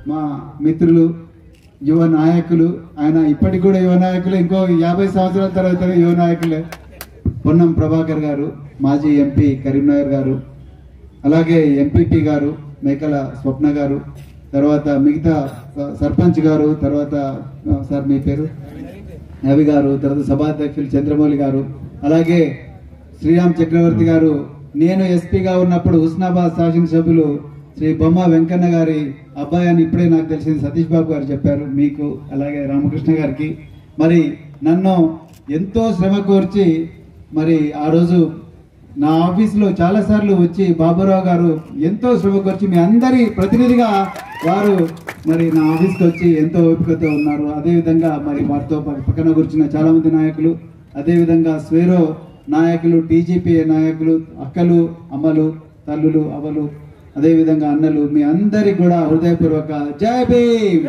మా మిత్రులు యువ నాయకులు ఆయన ఇప్పటికి కూడా యువ నాయకులు ఇంకో యాభై సంవత్సరాల తర్వాత యువ నాయకులే పొన్నం ప్రభాకర్ గారు మాజీ ఎంపీ కరీంనగర్ గారు అలాగే ఎంపీపీ గారు మేకల స్వప్న గారు తర్వాత మిగతా స- సర్పంచ్ గారు తర్వాత ఆ, సార్ మీ పేరు రవి గారు తర్వాత సభాధ్యక్షులు చంద్రమౌళి గారు అలాగే శ్రీరామ్ చక్రవర్తి గారు నేను ఎస్పీగా ఉన్నప్పుడు హుస్నాబాద్ శాసనసభ్యులు శ్రీ బొమ్మ వెంకన్న గారి అబ్బాయి అని ఇప్పుడే నాకు తెలిసింది సతీష్ బాబు గారు చెప్పారు మీకు అలాగే రామకృష్ణ గారికి మరి నన్ను ఎంతో శ్రమ కోర్చి మరి ఆ రోజు నా ఆఫీసులో చాలా సార్లు వచ్చి బాబురావు గారు ఎంతో శ్రమ కోర్చి మీ అందరి ప్రతినిధిగా వారు మరి నా ఆఫీస్కి వచ్చి ఎంతో ఓపికతో ఉన్నారు అదేవిధంగా మరి వారితో ప- పక్కన కూర్చున్న చాలా మంది నాయకులు అదేవిధంగా స్వేరో నాయకులు టీజీపీ నాయకులు అక్కలు అమ్మలు తల్లులు అవలు అదేవిధంగా అన్నలు మీ అందరికి కూడా హృదయపూర్వక జై భీమ్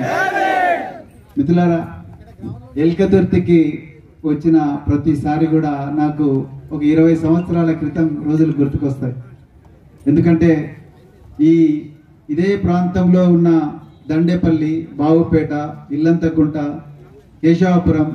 మిత్రులారా ఎల్కతుర్తికి వచ్చిన ప్రతిసారి కూడా నాకు ఒక ఇరవై సంవత్సరాల క్రితం రోజులు గుర్తుకొస్తాయి ఎందుకంటే ఈ ఇదే ప్రాంతంలో ఉన్న దండేపల్లి బావుపేట ఇల్లంతకుంట కేశవాపురం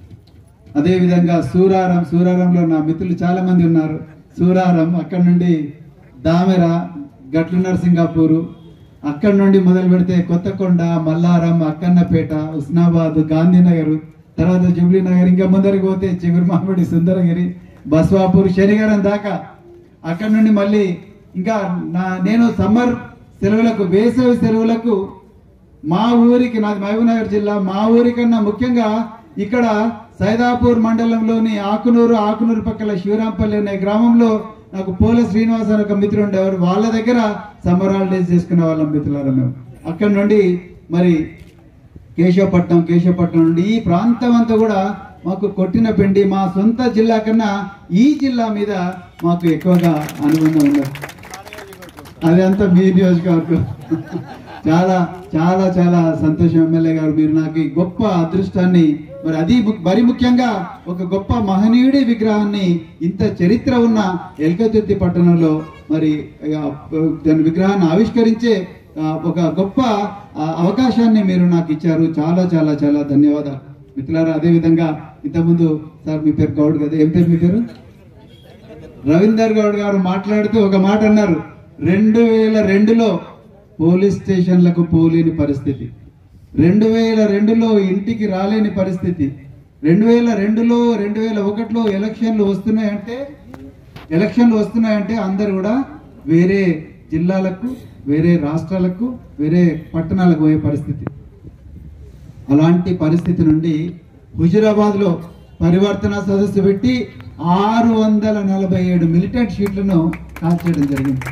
అదేవిధంగా సూరారం సూరారంలో నా మిత్రులు చాలా మంది ఉన్నారు సూరారం అక్కడ నుండి దామెర గట్లు నరసింగాపూరు అక్కడ నుండి మొదలు పెడితే కొత్తకొండ మల్లారం అక్కన్నపేట ఉస్నాబాద్ గాంధీనగర్ తర్వాత జుబ్లీ నగర్ ఇంకా ముందరికి పోతే చిగురుమామిడి సుందరగిరి బస్వాపూర్ శనిగరం దాకా అక్కడ నుండి మళ్ళీ ఇంకా నా నేను సమ్మర్ సెలవులకు వేసవి సెలవులకు మా ఊరికి నాది మహబూబ్నగర్ జిల్లా మా ఊరికన్నా ముఖ్యంగా ఇక్కడ సైదాపూర్ మండలంలోని ఆకునూరు ఆకునూరు పక్కల శివరాంపల్లి అనే గ్రామంలో నాకు పోల శ్రీనివాస్ అని ఒక మిత్రుడు ఉండేవారు వాళ్ళ దగ్గర సమ్మర్ హాలిడేస్ చేసుకునే వాళ్ళం మిత్రులారా మేము అక్కడ నుండి మరి కేశవపట్నం కేశవపట్నం నుండి ఈ ప్రాంతం అంతా కూడా మాకు కొట్టిన పిండి మా సొంత జిల్లా కన్నా ఈ జిల్లా మీద మాకు ఎక్కువగా అనుబంధం ఉన్నది అదంతా మీ నియోజకవర్గం చాలా చాలా చాలా సంతోషం ఎమ్మెల్యే గారు మీరు నాకు ఈ గొప్ప అదృష్టాన్ని మరి అది ము- మరి ముఖ్యంగా ఒక గొప్ప మహనీయుడి విగ్రహాన్ని ఇంత చరిత్ర ఉన్న ఎల్కతుర్తి పట్టణంలో మరి ఆ, దాని విగ్రహాన్ని ఆవిష్కరించే ఆ, ఒక గొప్ప ఆ, అవకాశాన్ని మీరు నాకు ఇచ్చారు చాలా చాలా చాలా ధన్యవాదాలు మిత్రులారా అదే విధంగా ఇంతకుముందు సార్ మీ పేరు గౌడ్ కదా ఏం పేరు మీ పేరు రవీందర్ గౌడ్ గారు మాట్లాడుతూ ఒక మాట అన్నారు రెండు వేల రెండులో పోలీస్ స్టేషన్లకు పోలేని పరిస్థితి రెండు వేల రెండులో ఇంటికి రాలేని పరిస్థితి రెండు వేల రెండులో రెండు వేల ఒకటిలో ఎలక్షన్లు వస్తున్నాయంటే ఎలక్షన్లు వస్తున్నాయంటే అందరు కూడా వేరే జిల్లాలకు వేరే రాష్ట్రాలకు వేరే పట్టణాలకు పోయే పరిస్థితి అలాంటి పరిస్థితి నుండి హుజురాబాద్ లో పరివర్తన సదస్సు పెట్టి ఆరు వందల నలభై ఏడు మిలిటెంట్ షీట్లను కాల్చేయడం జరిగింది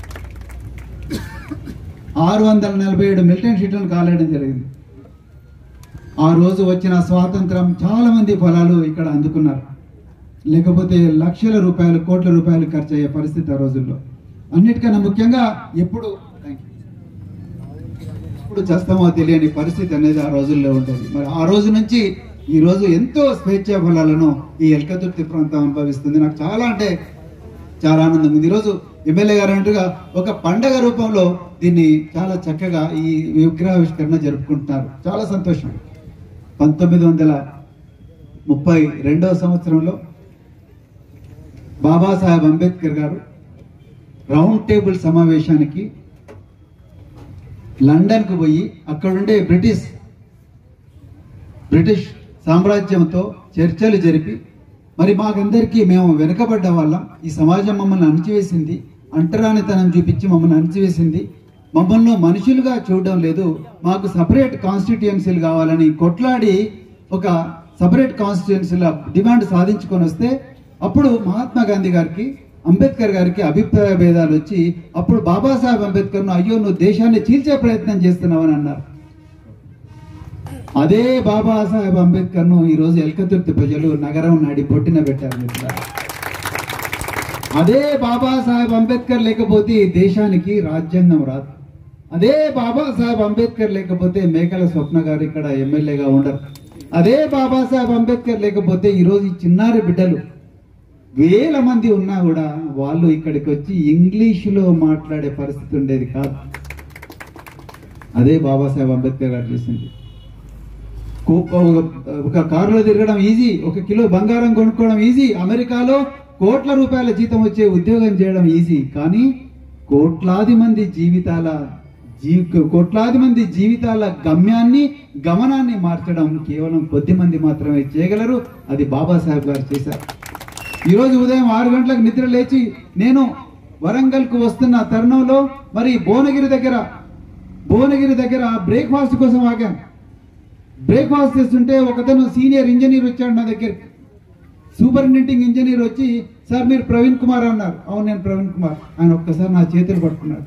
ఆరు వందల నలభై ఏడు మిలిటెంట్ షీట్లను కాలేయడం జరిగింది ఆ రోజు వచ్చిన స్వాతంత్రం చాలా మంది ఫలాలు ఇక్కడ అందుకున్నారు లేకపోతే లక్షల రూపాయలు కోట్ల రూపాయలు ఖర్చు అయ్యే పరిస్థితి ఆ రోజుల్లో అన్నిటికన్నా ముఖ్యంగా ఎప్పుడు థ్యాంక్ యూ ఎప్పుడు చేస్తామో తెలియని పరిస్థితి అనేది ఆ రోజుల్లో ఉంటుంది మరి ఆ రోజు నుంచి ఈ రోజు ఎంతో స్వేచ్ఛ ఫలాలను ఈ ఎల్కతుర్తి ప్రాంతం అనుభవిస్తుంది నాకు చాలా అంటే చాలా ఆనందం ఉంది ఈరోజు ఎమ్మెల్యే గారు అంటుగా ఒక పండగ రూపంలో దీన్ని చాలా చక్కగా ఈ విగ్రహావిష్కరణ జరుపుకుంటున్నారు చాలా సంతోషం పంతొమ్మిది వందల ముప్పై రెండవ సంవత్సరంలో బాబాసాహెబ్ అంబేద్కర్ గారు రౌండ్ టేబుల్ సమావేశానికి లండన్కు పోయి అక్కడుండే బ్రిటిష్ బ్రిటిష్ సామ్రాజ్యంతో చర్చలు జరిపి మరి మాకందరికీ మేము వెనుకబడ్డ వాళ్ళం ఈ సమాజం మమ్మల్ని అణిచివేసింది అంటరానితనం చూపించి మమ్మల్ని అణిచివేసింది మమ్మల్ని మనుషులుగా చూడడం లేదు మాకు సపరేట్ కాన్స్టిట్యుయెన్సీలు కావాలని కొట్లాడి ఒక సపరేట్ కాన్స్టిట్యుయెన్సీల డిమాండ్ సాధించుకొని వస్తే అప్పుడు మహాత్మా గాంధీ గారికి అంబేద్కర్ గారికి అభిప్రాయ భేదాలు వచ్చి అప్పుడు బాబాసాహెబ్ అంబేద్కర్ అయ్యో నువ్వు దేశాన్ని చీల్చే ప్రయత్నం చేస్తున్నావని అన్నారు అదే బాబాసాహెబ్ అంబేద్కర్ ను ఈ రోజు ఎల్కతుర్తి ప్రజలు నగరం నాడి పొట్టిన పెట్టారు మిత్రులారా. అదే బాబాసాహెబ్ అంబేద్కర్ లేకపోతే ఈ దేశానికి రాజ్యాంగం రాదు అదే బాబాసాహెబ్ అంబేద్కర్ లేకపోతే మేకల స్వప్న గారు ఇక్కడ ఎమ్మెల్యేగా ఉండరు అదే బాబాసాహెబ్ అంబేద్కర్ లేకపోతే ఈ రోజు ఈ చిన్నారి బిడ్డలు వేల మంది ఉన్నా కూడా వాళ్ళు ఇక్కడికి వచ్చి ఇంగ్లీషులో మాట్లాడే పరిస్థితి ఉండేది కాదు అదే బాబాసాహెబ్ అంబేద్కర్ గారు చేసింది కో- ఒక- ఒక కారులో తిరగడం ఈజీ ఒక కిలో బంగారం కొనుక్కోవడం ఈజీ అమెరికాలో కోట్ల రూపాయల జీతం వచ్చే ఉద్యోగం చేయడం ఈజీ కానీ కోట్లాది మంది జీవితాల జీ కోట్లాది మంది జీవితాల గమ్యాన్ని గమనాన్ని మార్చడం కేవలం కొద్ది మంది మాత్రమే చేయగలరు అది బాబాసాహెబ్ గారు చేశారు ఈరోజు ఉదయం ఆరు గంటలకు నిద్ర లేచి నేను వరంగల్కు వస్తున్న తరుణంలో మరి భువనగిరి దగ్గర భువనగిరి దగ్గర బ్రేక్ఫాస్ట్ కోసం ఆగాను బ్రేక్ఫాస్ట్ చేస్తుంటే ఒకతను సీనియర్ ఇంజనీర్ వచ్చాడు నా దగ్గరికి సూపరింటెండింగ్ ఇంజనీర్ వచ్చి సార్ మీరు ప్రవీణ్ కుమార్ అన్నారు అవును నేను ప్రవీణ్ కుమార్ ఆయన ఒక్కసారి నా చేతులు పట్టుకున్నాడు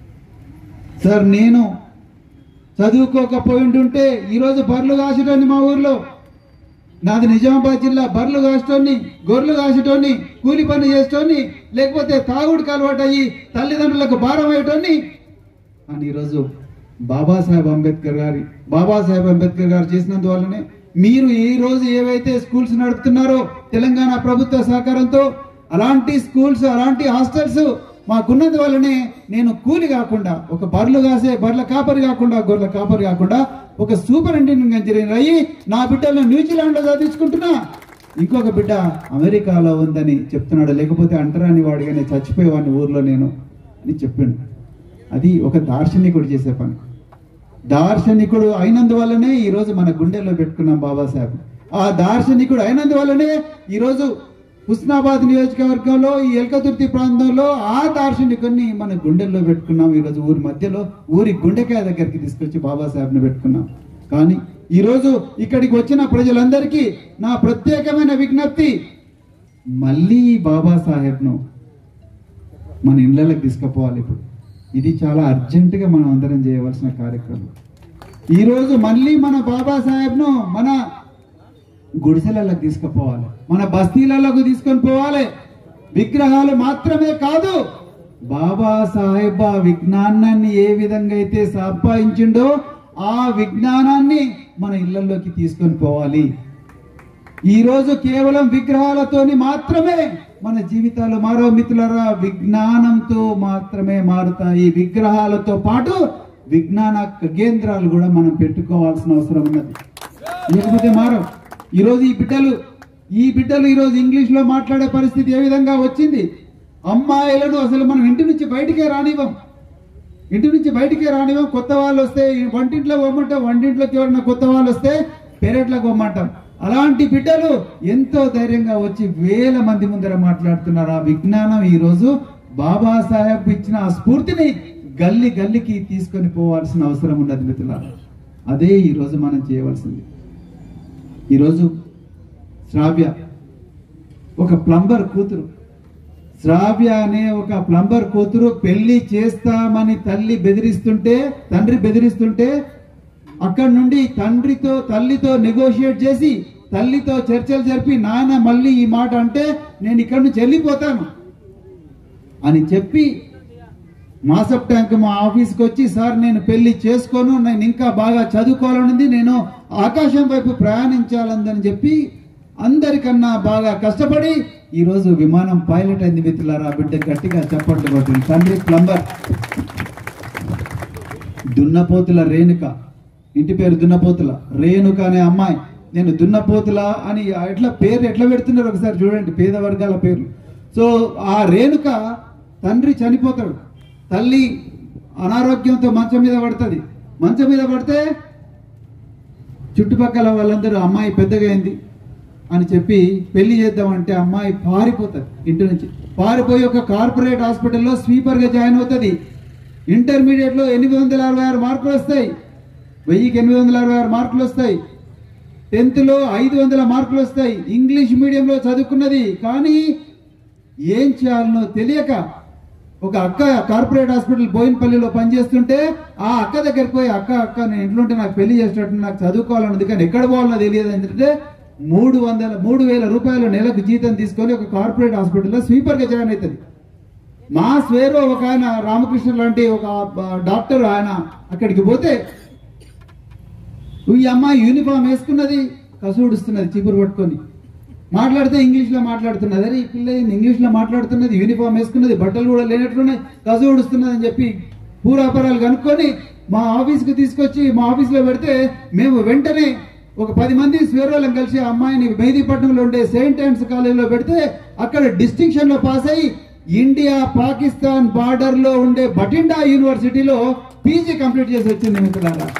సార్ నేను చదువుకోకపోయి ఉంటే ఈరోజు బర్లు కాసేటోని మా ఊర్లో నాది నిజామాబాద్ జిల్లా బర్లు కాసేటోని గొర్రెలు కాసేటోని కూలి పని చేసేటోని లేకపోతే తాగుడికి అలవాటు అయ్యి తల్లిదండ్రులకు భారం అయ్యేటోని అని ఈరోజు బాబాసాహెబ్ అంబేద్కర్ గారి బాబాసాహెబ్ అంబేద్కర్ గారు చేసినందువల్లనే మీరు ఈ రోజు ఏవైతే స్కూల్స్ నడుపుతున్నారో తెలంగాణ ప్రభుత్వ సహకారంతో అలాంటి స్కూల్స్ అలాంటి హాస్టల్స్ మాకున్నందు వల్లనే నేను కూలి కాకుండా ఒక బర్లు కాసే బర్ల కాపరి కాకుండా గొర్రెల కాపరి కాకుండా ఒక సూపరింటెండెంట్ ఇంజనీర్ అయ్యి నా బిడ్డలను న్యూజిలాండ్ లో చదివించుకుంటున్నా ఇంకొక బిడ్డ అమెరికాలో ఉందని చెప్తున్నాడు లేకపోతే అంటరాని వాడిగానే చచ్చిపోయేవాడిని ఊర్లో నేను అని చెప్పిండు అది ఒక దార్శనికుడు చేసే పని దార్శనికుడు అయినందువల్లనే ఈరోజు మన గుండెల్లో పెట్టుకున్నాం బాబాసాహెబ్ ఆ దార్శనికుడు అయినందువల్లనే ఈరోజు హుస్నాబాద్ నియోజకవర్గంలో ఈ ఎల్కతుర్తి ప్రాంతంలో ఆ దార్శనికుడిని మన గుండెల్లో పెట్టుకున్నాం ఈరోజు ఊరి మధ్యలో ఊరి గుండెకాయ దగ్గరికి తీసుకొచ్చి బాబాసాహెబ్ని పెట్టుకున్నాం కానీ ఈరోజు ఇక్కడికి వచ్చిన ప్రజలందరికీ నా ప్రత్యేకమైన విజ్ఞప్తి మళ్ళీ బాబాసాహెబ్ను మన ఇళ్ళకి తీసుకుపోవాలి ఇప్పుడు ఇది చాలా అర్జెంటుగా మనం అందరం చేయవలసిన కార్యక్రమం ఈరోజు మళ్ళీ మన బాబాసాహెబ్ను మన గుడిసెలలోకి తీసుకుపోవాలి మన బస్తీలలోకి తీసుకొని పోవాలి విగ్రహాలు మాత్రమే కాదు బాబా సాహెబ్ ఆ విజ్ఞానాన్ని ఏ విధంగా అయితే సంపాదించిండో ఆ విజ్ఞానాన్ని మన ఇళ్లలోకి తీసుకొని పోవాలి ఈ రోజు కేవలం విగ్రహాలతోని మాత్రమే మన జీవితాలు మారో మిత్రులరా విజ్ఞానంతో మాత్రమే మారుతాయి విగ్రహాలతో పాటు విజ్ఞాన కేంద్రాలు కూడా మనం పెట్టుకోవాల్సిన అవసరం ఉన్నది లేకపోతే మారవు ఈరోజు ఈ బిడ్డలు ఈ బిడ్డలు ఈరోజు ఇంగ్లీష్ లో మాట్లాడే పరిస్థితి ఏ విధంగా వచ్చింది అమ్మాయిలను అసలు మనం ఇంటి నుంచి బయటికే రానివ్వం ఇంటి నుంచి బయటికే రానివ్వం కొత్త వాళ్ళు వస్తే వంటింట్లో పోమంటాం వంటింట్లోకి ఎవరన్నా కొత్త వాళ్ళు వస్తే పెరట్లోకి పోమంటాం అలాంటి బిడ్డలు ఎంతో ధైర్యంగా వచ్చి వేల మంది ముందర మాట్లాడుతున్నారు ఆ విజ్ఞానం ఈ రోజు బాబాసాహెబ్ ఇచ్చిన ఆ స్ఫూర్తిని గల్లి గల్లికి తీసుకొని పోవాల్సిన అవసరం ఉన్నది మిత్రులారా అదే ఈ రోజు మనం చేయవలసింది ఈరోజు శ్రావ్య ఒక ప్లంబర్ కూతురు శ్రావ్య అనే ఒక ప్లంబర్ కూతురు పెళ్లి చేస్తామని తల్లి బెదిరిస్తుంటే తండ్రి బెదిరిస్తుంటే అక్కడి నుండి తండ్రితో తల్లితో నెగోషియేట్ చేసి తల్లితో చర్చలు జరిపి నాన్న మళ్ళీ ఈ మాట అంటే నేను ఇక్కడి నుంచి వెళ్ళిపోతాను అని చెప్పి మాసప్ ట్యాంక్ మా ఆఫీస్కి వచ్చి సార్ నేను పెళ్లి చేసుకోను నేను ఇంకా బాగా చదువుకోవాలనుంది నేను ఆకాశం వైపు ప్రయాణించాలని చెప్పి అందరికన్నా బాగా కష్టపడి ఈ రోజు విమానం పైలట్ అయింది మిత్రులారా బిడ్డ గట్టిగా చెప్పండి కొట్టింది తండ్రి ప్లంబర్ దున్నపోతుల రేణుక ఇంటి పేరు దున్నపోతుల రేణుక అనే అమ్మాయి నేను దున్నపోతుల అని ఎట్లా పేరు ఎట్లా పెడుతున్నారు ఒకసారి చూడండి పేద వర్గాల పేర్లు సో ఆ రేణుక తండ్రి చనిపోతాడు తల్లి అనారోగ్యంతో మంచం మీద పడుతుంది మంచం మీద పడితే చుట్టుపక్కల వాళ్ళందరూ అమ్మాయి పెద్దగా అయింది అని చెప్పి పెళ్లి చేద్దామంటే అమ్మాయి పారిపోతుంది ఇంటి నుంచి పారిపోయి ఒక కార్పొరేట్ హాస్పిటల్లో స్వీపర్గా జాయిన్ అవుతుంది ఇంటర్మీడియట్లో ఎనిమిది వందల అరవై ఆరు మార్కులు వస్తాయి వెయ్యికి ఎనిమిది వందల అరవై ఆరు మార్కులు వస్తాయి టెన్త్లో ఐదు వందల మార్కులు వస్తాయి ఇంగ్లీష్ మీడియంలో చదువుకున్నది కానీ ఏం చేయాలనో తెలియక ఒక అక్క కార్పొరేట్ హాస్పిటల్ బోయినపల్లిలో పనిచేస్తుంటే ఆ అక్క దగ్గరికి పోయి అక్క అక్క నేను ఇంట్లో ఉంటే నాకు పెళ్లి చేసేటట్టు నాకు చదువుకోవాలన్నది కానీ ఎక్కడ పోవాలనో తెలియదు ఏంటంటే మూడు వందల మూడు వేల రూపాయల నెలకు జీతం తీసుకొని ఒక కార్పొరేట్ హాస్పిటల్లో స్వీపర్గా జాయిన్ అవుతుంది మా స్వేరో ఒక ఆయన రామకృష్ణ లాంటి ఒక డాక్టర్ ఆయన అక్కడికి పోతే ఈ అమ్మాయి యూనిఫామ్ వేసుకున్నది కసుడుస్తున్నది చీపురు పట్టుకొని మాట్లాడితే ఇంగ్లీష్ లో మాట్లాడుతున్నది అరే ఈ పిల్ల ఏంది ఇంగ్లీష్ లో మాట్లాడుతున్నది యూనిఫామ్ వేసుకున్నది బట్టలు కూడా లేనట్లున్నాయి కసుడుస్తున్నది అని చెప్పి పూరాపరాలు కనుక్కొని మా ఆఫీస్కి తీసుకొచ్చి మా ఆఫీస్లో పెడితే మేము వెంటనే ఒక పది మంది స్వేరోళ్ళం కలిసి ఆ అమ్మాయిని మెహదీపట్నంలో ఉండే సెయింట్ ఆండ్స్ కాలేజీలో పెడితే అక్కడ డిస్టింక్షన్ లో పాస్ అయ్యి ఇండియా పాకిస్తాన్ బార్డర్ లో ఉండే బటిండా యూనివర్సిటీలో పీజీ కంప్లీట్ చేసి వచ్చింది మిత్రులారా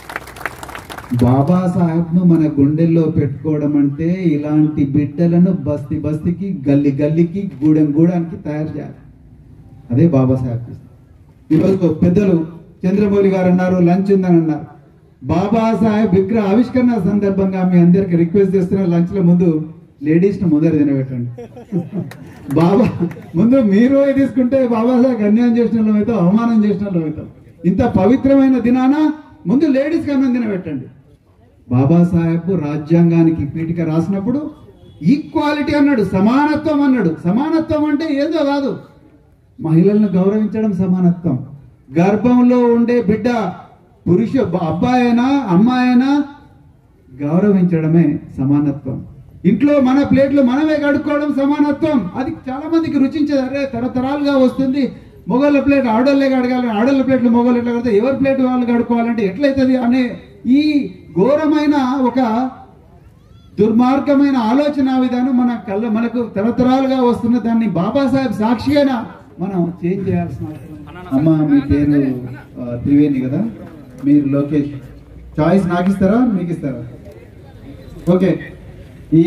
బాబాసాహెబ్ ను మన గుండెల్లో పెట్టుకోవడం అంటే ఇలాంటి బిడ్డలను బస్తీ బస్తీకి గల్లి గల్లికి గూడెం గూడానికి తయారు చేయాలి అదే బాబాసాహెబ్ చేస్తుంది. ఈరోజు పెద్దలు చంద్రమౌళి గారు అన్నారు లంచ్ ఉందని అన్నారు బాబాసాహెబ్ విగ్రహ ఆవిష్కరణ సందర్భంగా మీ అందరికి రిక్వెస్ట్ చేస్తున్న లంచ్ లో ముందు లేడీస్ ను ముందర తినబెట్టండి బాబా ముందు మీరు పోయి తీసుకుంటే బాబాసాహెబ్ అన్యాయం చేసిన వాళ్ళం అవుతాం అవమానం చేసిన వాళ్ళం అవుతాం ఇంత పవిత్రమైన దినాన ముందు లేడీస్ కి అన్నం తినబెట్టండి బాబాసాహెబ్ రాజ్యాంగానికి పీఠిక రాసినప్పుడు ఈక్వాలిటీ అన్నాడు సమానత్వం అన్నాడు సమానత్వం అంటే ఏదో కాదు మహిళలను గౌరవించడం సమానత్వం గర్భంలో ఉండే బిడ్డ పురుష అబ్బాయి అయినా అమ్మాయి అయినా గౌరవించడమే సమానత్వం ఇంట్లో మన ప్లేట్లు మనమే కడుక్కోవడం సమానత్వం అది చాలా మందికి రుచించదు అరే తరతరాలుగా వస్తుంది మొగోళ్ళ ప్లేట్ ఆడోళ్ళే కడగాలి ఆడోళ్ళ ప్లేట్లు మొగోళ్ళు ఎట్లా కడితే ఎవరి ప్లేట్ వాళ్ళు కడుక్కోవాలంటే ఎట్లయితుంది అనే ఈ ఘోరమైన ఒక దుర్మార్గమైన ఆలోచన విధానం మన కళ్ళ మనకు తరతరాలుగా వస్తున్న దాన్ని బాబాసాహెబ్ సాక్షిగా మనం చేంజ్ చేయాల్సిన అవసరం ఉంది. అమ్మ మీ పేరు ఆ, త్రివేణి కదా మీరు లోకేష్ చాయిస్ నాకు ఇస్తారా మీకు ఇస్తారా ఓకే ఈ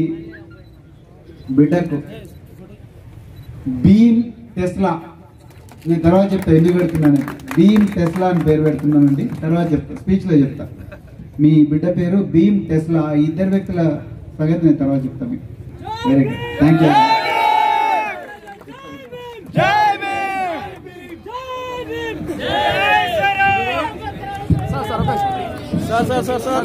బిడ్డకు బీమ్ టెస్లా నేను తర్వాత చెప్తా ఎందుకు పెడుతున్నాను బీమ్ టెస్లా అని పేరు పెడుతున్నానండి తర్వాత చెప్తా స్పీచ్ లో చెప్తా మీ బిడ్డ పేరు భీమ్ టెస్లా ఈ ఇద్దరు వ్యక్తుల సంగతి నేను తర్వాత చెప్తా మీకు very good thank you sir sir sir sir